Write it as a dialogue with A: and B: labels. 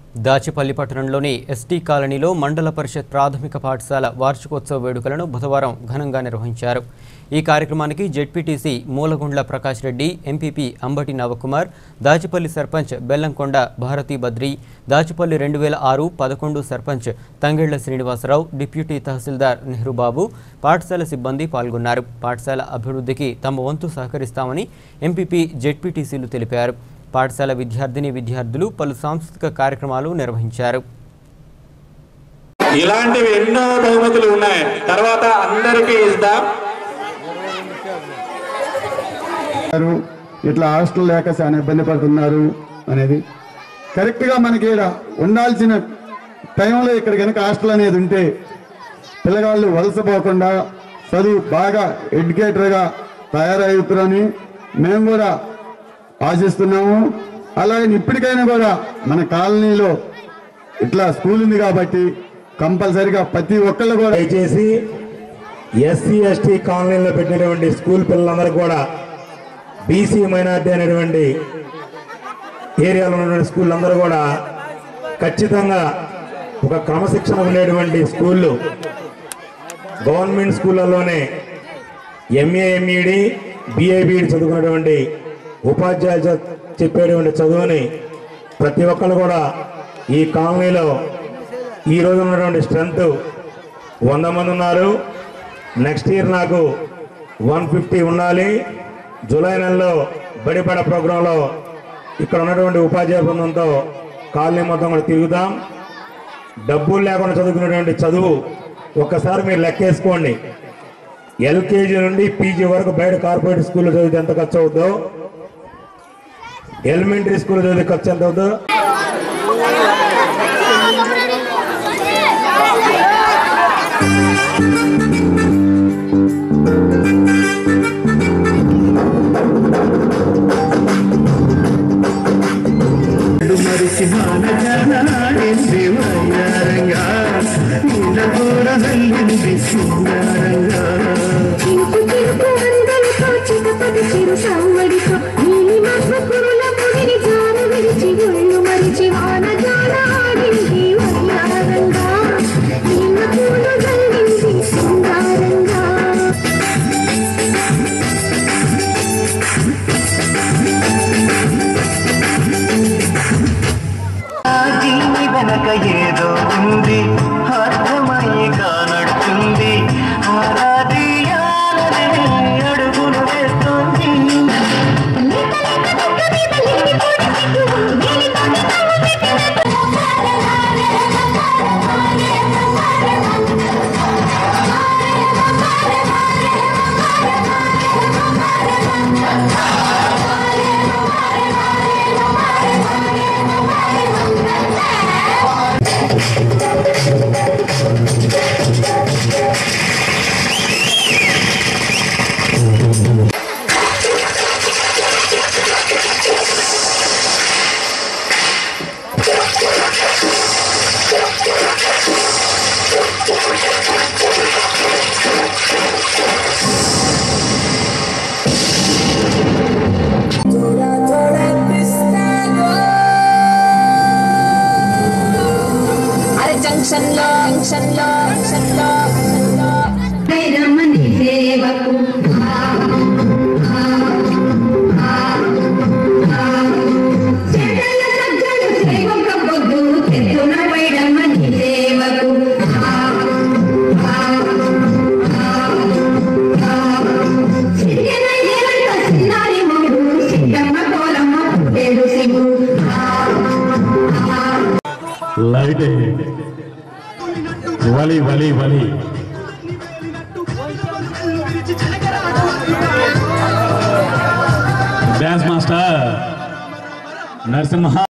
A: దాచిపల్లి పట్టణంలోని ఎస్టీ కాలనీలో మండల పరిషత్ ప్రాథమిక పాఠశాల వార్షికోత్సవ వేడుకలను బుధవారం ఘనంగా నిర్వహించారు ఈ కార్యక్రమానికి జెడ్పీటీసీ మూలగుండ్ల ప్రకాష్ రెడ్డి ఎంపీపీ అంబటి నవకుమార్ దాచిపల్లి సర్పంచ్ బెల్లంకొండ భారతీ బద్రి దాచిపల్లి రెండు వేల ఆరు పదకొండు సర్పంచ్ తంగెళ్ల శ్రీనివాసరావు డిప్యూటీ తహసీల్దార్ నెహ్రూబాబు పాఠశాల సిబ్బంది పాల్గొన్నారు పాఠశాల అభివృద్ధికి తమ వంతు సహకరిస్తామని ఎంపీపీ జెడ్పీటీసీలు తెలిపారు పాఠశాల విద్యార్థిని విద్యార్థులు పలు సాంస్కృతిక కార్యక్రమాలు నిర్వహించారు
B: ఇలాంటివి ఎన్నో బహుమతులు ఉన్నాయి తర్వాత అందరికీ ఇద్దాం
C: ఉన్నారు. ఇట్లా హాస్టల్ లేక చాలా ఇబ్బంది పడుతున్నారు అనేది కరెక్ట్గా మనకి ఈడ ఉండాల్సిన టైంలో ఇక్కడ కనుక హాస్టల్ అనేది ఉంటే పిల్లగాళ్ళు వలసపోకుండా చదువు బాగా ఎడ్యుకేటర్గా తయారవుతారని మేము కూడా ఆశిస్తున్నాము అలాగే ఇప్పటికైనా కూడా మన కాలనీలో ఇట్లా స్కూల్ ఉంది కాబట్టి కంపల్సరిగా ప్రతి ఒక్కళ్ళు కూడా
D: దయచేసి ఎస్సీ ఎస్టీ కాలనీలో పెట్టినటువంటి స్కూల్ పిల్లలందరూ కూడా బీసీ మైనార్టీ అనేటువంటి ఏరియాలో ఉన్నటువంటి స్కూల్ అందరూ కూడా ఖచ్చితంగా ఒక క్రమశిక్షణ ఉండేటువంటి స్కూళ్ళు గవర్నమెంట్ స్కూళ్ళలోనే ఎంఏ ఎంఈడి బిఏబిఈడి చదువుకున్నటువంటి ఉపాధ్యాయులు చ- చెప్పేటువంటి చదువుని ప్రతి ఒక్కరు కూడా ఈ కాలనీలో ఈ రోజు ఉన్నటువంటి స్ట్రెంత్ వంద మంది ఉన్నారు నెక్స్ట్ ఇయర్ నాకు వన్ ఫిఫ్టీ ఉండాలి జూలై నెలలో బడిపడ ప్రోగ్రాంలో ఇక్కడ ఉన్నటువంటి ఉపాధ్యాయ బృందంతో కాలనీ మొత్తం కూడా తిరుగుదాం డబ్బులు లేకుండా చదువుకునేటువంటి చదువు ఒక్కసారి మీరు లెక్కేసుకోండి ఎల్కేజీ నుండి పీజీ వరకు బయట కార్పొరేట్ స్కూల్లో చదివితే ఎంత ఖర్చు అవుతుందో ఎలిమెంటరీ స్కూల్లో చదివితే ఖర్చు ఎంత అవుతుందో
C: మరిచి మానజాడింది వయ్యారంగా నీళ్ళ కూడా వెళ్ళింది సింగారంగా
E: చిరుకు చిరుకు అందరితో చిటపట చిరు సవ్వడితో నీలి మధ్య కురుల ముడిని జార విడిచి ఒళ్ళు మరిచి వాన జాడ ఆడింది వయ్యారంగా నీళ్ళ పూలు జల్లింది శృంగారంగా
F: దీని వెనక ఏదో ఉంది అర్థమయ్యి కానడుతుంది ఆరాధియాలనే అడుగులు వేస్తుంది
E: లేక లేక దుఃఖ మీద లేని పొడి సిగ్గు నీలితోటి నవ్వు అరే జంక్షన్ లో జంక్షన్ లో జంక్షన్ లో జంక్షన్ లో రమణి సేవకు చెడ్డల సజ్జలు సేవక పొద్దు తెచ్చున వైడమని సేవకు సిద్ధన ఏలంత సిన్నారి మొగుడు సిద్ధమ్మ కోలమ్మ పుట్టేడు సిగు
D: లైట్ వలి వలి వలి డ్యాన్స్ మాస్టర్ నరసింహ